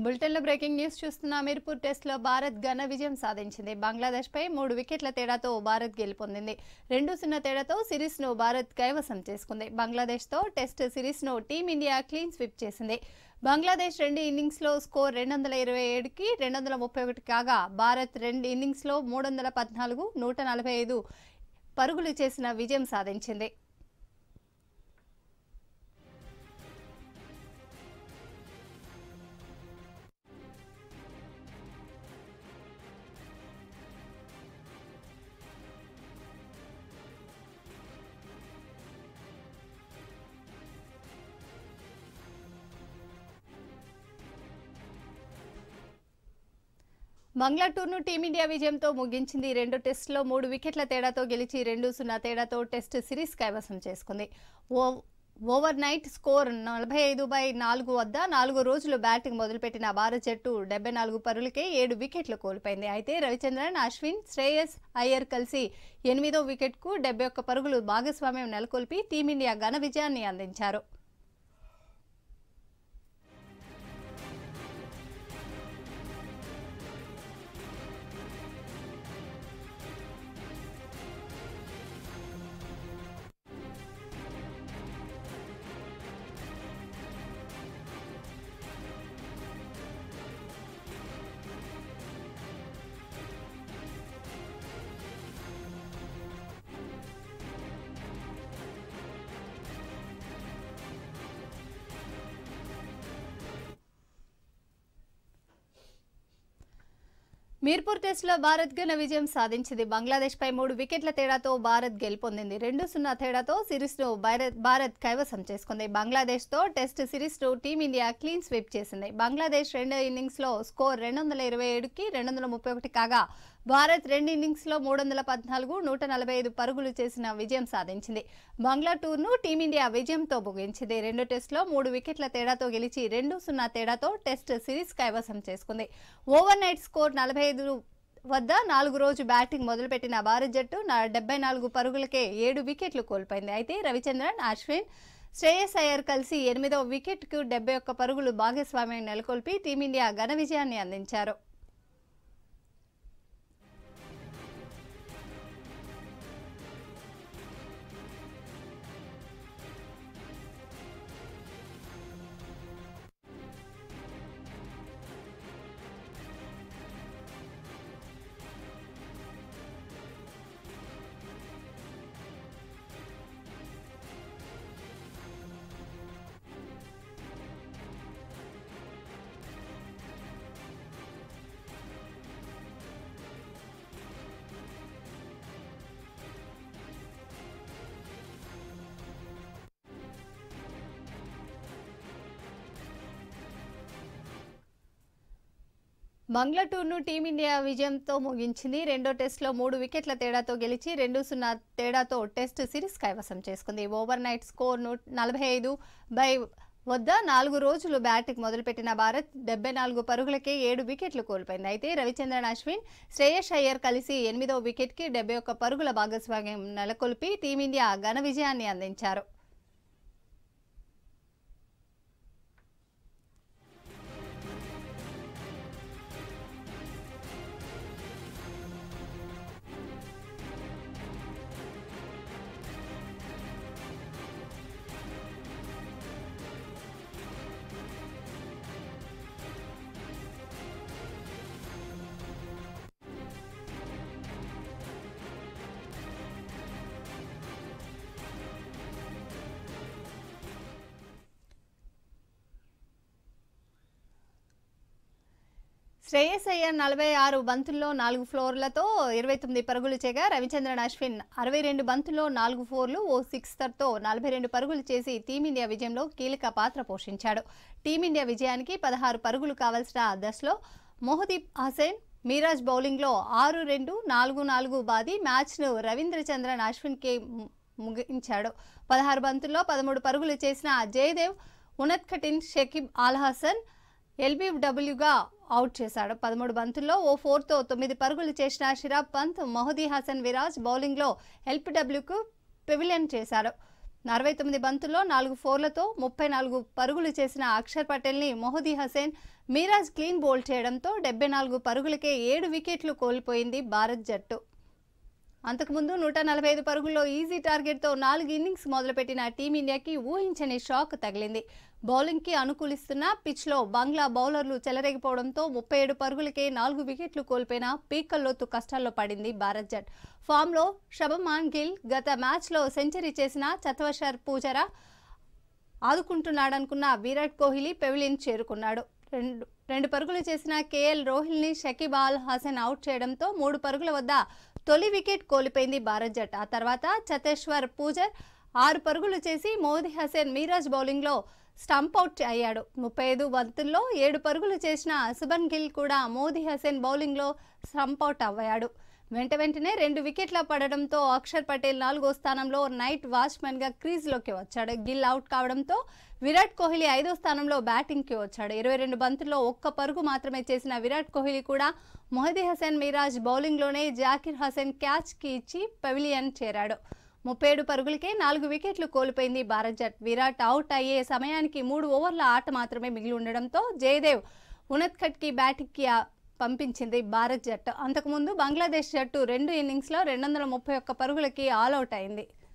బులెటిన్లో breaking news చూస్తున్న మీర్పూర్ టెస్ట్లో భారత్ ఘన విజయం సాధించింది బంగ్లాదేశ్పై మూడు వికెట్ల తేడాతో భారత్ గెలుపొందింది రెండు సున్నా తేడాతో సిరీస్ను భారత్ కైవసం చేసుకుంది బంగ్లాదేశ్తో టెస్ట్ సిరీస్ను టీమిండియా క్లీన్ స్విప్ చేసింది బంగ్లాదేశ్ రెండు ఇన్నింగ్స్లో స్కోర్ రెండు వందల ఇరవై ఏడుకి రెండు వందల ముప్పై ఒకటి కాగా భారత్ రెండు ఇన్నింగ్స్లో మూడు వందల పద్నాలుగు నూట నలభై ఐదు పరుగులు చేసిన విజయం సాధించింది బంగ్లా టూర్ను టీమిండియా విజయంతో ముగించింది రెండు టెస్టులో మూడు వికెట్ల తేడాతో గెలిచి రెండు సున్నా తేడాతో టెస్ట్ సిరీస్ కైవసం చేసుకుంది ఓ ఓవర్ నైట్ స్కోర్ నలభై ఐదు బై నాలుగు వద్ద నాలుగు రోజులు బ్యాటింగ్ మొదలుపెట్టిన భారత జట్టు డెబ్బై నాలుగు పరులకే ఏడు వికెట్లు కోల్పోయింది అయితే రవిచంద్రన్ అశ్విన్ శ్రేయస్ అయ్యర్ కలిసి ఎనిమిదో వికెట్కు డెబ్బై ఒక్క పరుగులు భాగస్వామ్యం నెలకొల్పి టీమిండియా ఘన విజయాన్ని అందించారు మీర్పూర్ టెస్టులో భారత్ ఘన విజయం సాధించింది బంగ్లాదేశ్ పై మూడు వికెట్ల తేడాతో భారత్ గెలుపొందింది రెండు సున్నా తేడాతో సిరీస్ ను భారత్ భారత్ కైవసం చేసుకుంది బంగ్లాదేశ్ తో టెస్ట్ సిరీస్ ను టీమిండియా క్లీన్ స్వీప్ చేసింది బంగ్లాదేశ్ రెండు ఇన్నింగ్స్ లో స్కోర్ రెండు వందల ఇరవై ఏడుకి రెండు వందల ముప్పై ఒకటి కాగా భారత్ రెండు ఇన్నింగ్స్ లో మూడు వందల పద్నాలుగు నూట నలభై ఐదు పరుగులు చేసిన విజయం సాధించింది బంగ్లా టూర్ను టీమిండియా విజయంతో ముగించింది రెండు టెస్టులో మూడు వికెట్ల తేడాతో గెలిచి రెండు సున్నా తేడాతో టెస్ట్ సిరీస్ కైవసం చేసుకుంది ఓవర్ నైట్ స్కోర్ నలభై ఐదు వద్ద నాలుగు రోజు బ్యాటింగ్ మొదలుపెట్టిన భారత్ జట్టు డెబ్బై నాలుగు పరుగులకే ఏడు వికెట్లు కోల్పోయింది అయితే రవిచంద్రన్ అశ్విన్ శ్రేయస్ అయ్యర్ కలిసి ఎనిమిదో వికెట్కు డెబ్బై ఒక్క పరుగులు భాగస్వామ్యం నెలకొల్పి టీమిండియా ఘన విజయాన్ని అందించారు బంగ్లా టూర్ను టీమిండియా విజయంతో ముగించింది రెండో టెస్టులో మూడు వికెట్ల తేడాతో గెలిచి రెండు సున్నా తేడాతో టెస్ట్ సిరీస్ కైవసం చేసుకుంది ఓవర్ నైట్ స్కోర్ ను నలభై ఐదు బై వద్ద నాలుగు రోజులు బ్యాటింగ్ మొదలుపెట్టిన భారత్ డెబ్బై నాలుగు పరుగులకే ఏడు వికెట్లు కోల్పోయింది అయితే రవిచంద్రన్ అశ్విన్ శ్రేయస్ అయ్యర్ కలిసి ఎనిమిదో వికెట్కి డెబ్బై ఒక్క పరుగుల భాగస్వామ్యం నెలకొల్పి టీమిండియా ఘన విజయాన్ని అందించారు శ్రేయస్ అయ్యర్ నలభై ఆరు బంతుల్లో నాలుగు ఫ్లోర్లతో ఇరవై తొమ్మిది పరుగులు చేయగా రవిచంద్రన్ అశ్విన్ అరవై రెండు బంతుల్లో నాలుగు ఫోర్లు ఓ సిక్స్తర్తో నలభై రెండు పరుగులు చేసి టీమిండియా విజయంలో కీలక పాత్ర పోషించాడు టీమిండియా విజయానికి పదహారు పరుగులు కావాల్సిన దశలో మొహదీప్ హసైన్ మీరాజ్ బౌలింగ్లో ఆరు రెండు నాలుగు నాలుగు బాది మ్యాచ్ను రవీంద్ర చంద్రన్ అశ్విన్కి ము- ముగించాడు పదహారు బంతుల్లో పదమూడు పరుగులు చేసిన జయదేవ్ ఉనత్కటిన్ షకీబ్ ఆల్ హసన్ ఎల్బీడబ్ల్యూగా అవుట్ చేశాడు పదమూడు బంతుల్లో ఓ ఫోర్తో తొమ్మిది పరుగులు చేసిన షిరాబ్ పంత్ మహదీ హసన్ విరాజ్ బౌలింగ్లో ఎల్పీడబ్ల్యూకు పెవిలియన్ చేశాడు అరవై తొమ్మిది బంతుల్లో నాలుగు ఫోర్లతో ముప్పై నాలుగు పరుగులు చేసిన అక్షర్ పటేల్ని మొహదీ హసన్ మీరాజ్ క్లీన్ బౌల్ చేయడంతో డెబ్బై నాలుగు పరుగులకే ఏడు వికెట్లు కోల్పోయింది భారత్ జట్టు అంతకుముందు నూట నలభై ఐదు పరుగుల్లో ఈజీ టార్గెట్తో నాలుగు ఇన్నింగ్స్ మొదలుపెట్టిన టీమిండియాకి ఊహించని షాక్ తగిలింది బౌలింగ్కి అనుకూలిస్తున్న పిచ్లో బంగ్లా బౌలర్లు చెలరేగిపోవడంతో ముప్పై ఏడు పరుగులకే నాలుగు వికెట్లు కోల్పోయిన పీకల్లోతు కష్టాల్లో పడింది భారత్ జట్ ఫామ్లో షబమాన్ గిల్ గత మ్యాచ్లో సెంచరీ చేసిన చత్వషర్ పూజారా ఆదుకుంటున్నాడనుకున్న విరాట్ కోహ్లీ పెవిలియన్ చేరుకున్నాడు రెండు రెండు పరుగులు చేసిన కేఎల్ రోహిల్ని షకీబ్ అల్ హసన్ అవుట్ చేయడంతో మూడు పరుగుల వద్ద తొలి వికెట్ కోల్పోయింది భారత్ జట్ ఆ తర్వాత చతేశ్వర్ పూజర్ ఆరు పరుగులు చేసి మోదీ హసన్ మీరాజ్ బౌలింగ్లో స్టంప్ అవుట్ అయ్యాడు ముప్పై ఐదు బంతుల్లో ఏడు పరుగులు చేసిన సుబన్ గిల్ కూడా మోదీ హసన్ బౌలింగ్లో స్టంప్ అవుట్ అయ్యాడు వెంట వెంటనే రెండు వికెట్ల పడడంతో అక్షర్ పటేల్ నాలుగో స్థానంలో నైట్ వాచ్మెన్గా క్రీజ్లోకి వచ్చాడు గిల్ అవుట్ కావడంతో విరాట్ కోహ్లీ ఐదో స్థానంలో బ్యాటింగ్కి వచ్చాడు ఇరవై రెండు బంతుల్లో ఒక్క పరుగు మాత్రమే చేసిన విరాట్ కోహ్లీ కూడా మొహదీ హసన్ మిరాజ్ బౌలింగ్లోనే జాకిర్ హసన్ క్యాచ్కి ఇచ్చి పెవిలియన్ చేరాడు ముప్పై ఏడు పరుగులకే నాలుగు వికెట్లు కోల్పోయింది భారత్ జట్ విరాట్ అవుట్ అయ్యే సమయానికి మూడు ఓవర్ల ఆట మాత్రమే మిగిలి ఉండడంతో జయదేవ్ ఉనత్కట్కి బ్యాటింగ్కి ఆ- పంపించింది భారత్ జట్టు అంతకుముందు బంగ్లాదేశ్ జట్టు రెండు ఇన్నింగ్స్లో రెండు వందల ముప్పై ఒక్క పరుగులకి ఆల్అవుట్ అయింది